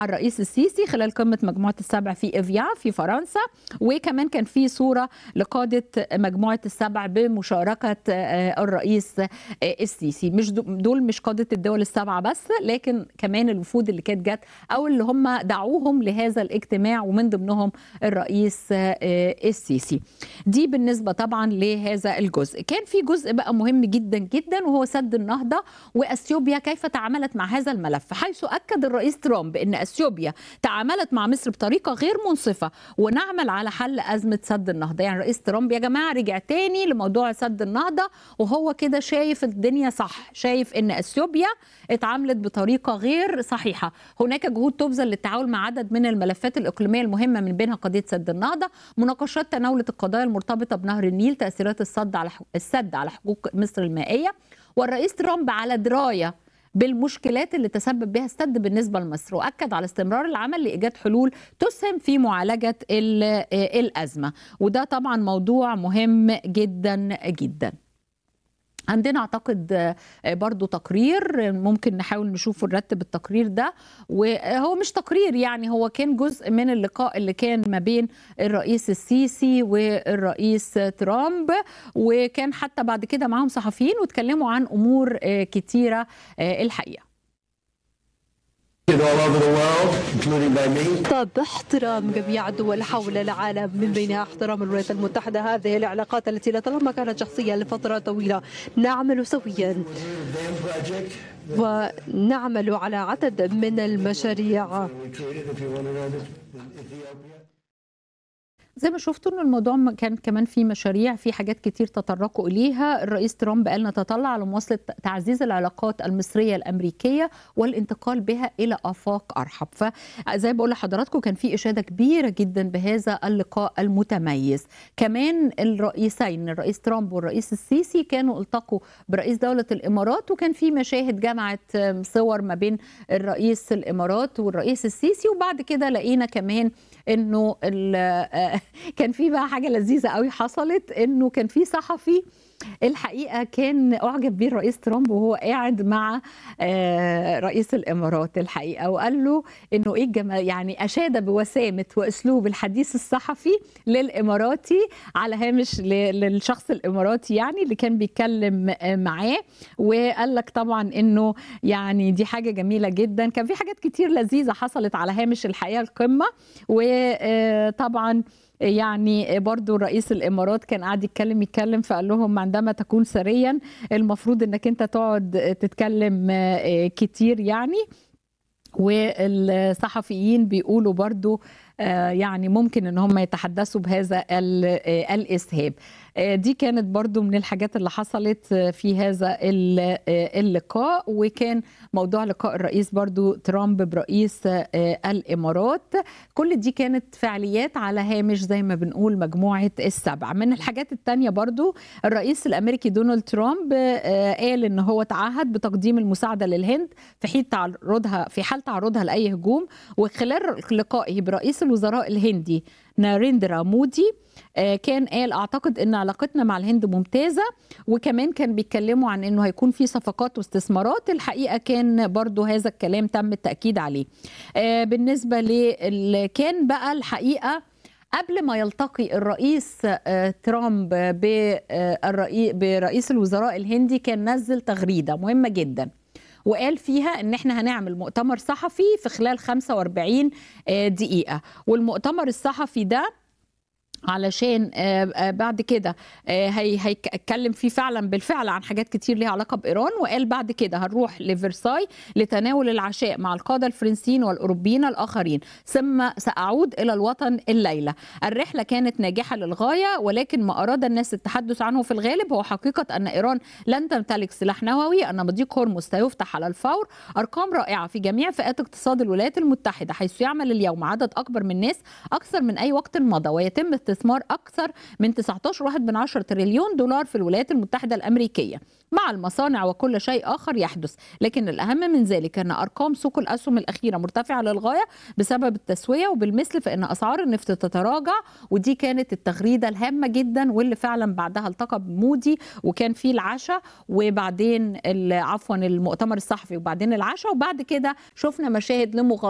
الرئيس السيسي خلال قمة مجموعة السبع في إفيا في فرنسا وكمان كان في صورة لقادة مجموعة السبع بمشاركة الرئيس السيسي مش دول مش قادة الدول السبعة بس لكن كمان الوفود اللي كانت جت أو اللي هم دعوهم لهذا الاجتماع ومن ضمنهم الرئيس السيسي دي بالنسبة طبعا لهذا الجزء كان في جزء بقى مهم جدا جدا وهو سد النهضة وأثيوبيا كيف تعاملت مع هذا الملف حيث أكد الرئيس ترامب أن اثيوبيا تعاملت مع مصر بطريقه غير منصفه ونعمل على حل ازمه سد النهضه يعني رئيس ترامب يا جماعه رجع تاني لموضوع سد النهضه وهو كده شايف الدنيا صح شايف ان اثيوبيا اتعاملت بطريقه غير صحيحه هناك جهود تبذل للتعاون مع عدد من الملفات الاقليميه المهمه من بينها قضيه سد النهضه مناقشات تناولت القضايا المرتبطه بنهر النيل تاثيرات السد على السد على حقوق مصر المائيه والرئيس ترامب على درايه بالمشكلات اللي تسبب بها السد بالنسبه لمصر واكد على استمرار العمل لايجاد حلول تسهم في معالجه الازمه وده طبعا موضوع مهم جدا جدا عندنا اعتقد برضو تقرير ممكن نحاول نشوف نرتب التقرير ده وهو مش تقرير يعني هو كان جزء من اللقاء اللي كان ما بين الرئيس السيسي والرئيس ترامب وكان حتى بعد كده معاهم صحفيين واتكلموا عن امور كتيره الحقيقه طب احترام جميع الدول حول العالم من بينها احترام الولايات المتحدة هذه العلاقات التي لطالما كانت شخصية لفترة طويلة نعمل سويا ونعمل على عدد من المشاريع زي ما شفتوا ان الموضوع كان كمان في مشاريع في حاجات كتير تطرقوا اليها الرئيس ترامب قال نتطلع لمواصله تعزيز العلاقات المصريه الامريكيه والانتقال بها الى افاق ارحب فزي بقول لحضراتكم كان في اشاده كبيره جدا بهذا اللقاء المتميز كمان الرئيسين الرئيس ترامب والرئيس السيسي كانوا التقوا برئيس دوله الامارات وكان في مشاهد جمعت صور ما بين الرئيس الامارات والرئيس السيسي وبعد كده لقينا كمان انه كان في بقى حاجه لذيذه قوي حصلت انه كان في صحفي الحقيقه كان اعجب بيه الرئيس ترامب وهو قاعد مع رئيس الامارات الحقيقه وقال له انه ايه الجمال يعني اشاد بوسامه واسلوب الحديث الصحفي للاماراتي على هامش للشخص الاماراتي يعني اللي كان بيتكلم معاه وقال لك طبعا انه يعني دي حاجه جميله جدا كان في حاجات كتير لذيذه حصلت على هامش الحقيقه القمه وطبعا يعني برضو رئيس الامارات كان قاعد يتكلم يتكلم فقال لهم عندما تكون سريا المفروض انك انت تقعد تتكلم كتير يعني والصحفيين بيقولوا برضو يعني ممكن ان هم يتحدثوا بهذا الاسهاب دي كانت برضو من الحاجات اللي حصلت في هذا اللقاء وكان موضوع لقاء الرئيس برضو ترامب برئيس الامارات كل دي كانت فعاليات على هامش زي ما بنقول مجموعة السبع من الحاجات التانية برضو الرئيس الامريكي دونالد ترامب قال ان هو تعهد بتقديم المساعدة للهند في حين تعرضها في حال تعرضها لاي هجوم وخلال لقائه برئيس الوزراء الهندي ناريندرا مودي كان قال اعتقد ان علاقتنا مع الهند ممتازه وكمان كان بيتكلموا عن انه هيكون في صفقات واستثمارات الحقيقه كان برضو هذا الكلام تم التاكيد عليه بالنسبه ل كان بقى الحقيقه قبل ما يلتقي الرئيس ترامب برئيس الوزراء الهندي كان نزل تغريده مهمه جدا وقال فيها ان احنا هنعمل مؤتمر صحفي في خلال 45 دقيقه والمؤتمر الصحفي ده علشان بعد كده هيتكلم فيه فعلا بالفعل عن حاجات كتير ليها علاقه بايران وقال بعد كده هنروح لفرساي لتناول العشاء مع القاده الفرنسيين والاوروبيين الاخرين ثم ساعود الى الوطن الليله الرحله كانت ناجحه للغايه ولكن ما اراد الناس التحدث عنه في الغالب هو حقيقه ان ايران لن تمتلك سلاح نووي ان مضيق هرمز سيفتح على الفور ارقام رائعه في جميع فئات اقتصاد الولايات المتحده حيث يعمل اليوم عدد اكبر من الناس اكثر من اي وقت مضى ويتم استثمار اكثر من 19.1 تريليون دولار في الولايات المتحده الامريكيه مع المصانع وكل شيء اخر يحدث لكن الاهم من ذلك ان ارقام سوق الاسهم الاخيره مرتفعه للغايه بسبب التسويه وبالمثل فان اسعار النفط تتراجع ودي كانت التغريده الهامه جدا واللي فعلا بعدها التقى بمودي وكان في العشاء وبعدين عفوا المؤتمر الصحفي وبعدين العشاء وبعد كده شفنا مشاهد لمغادرة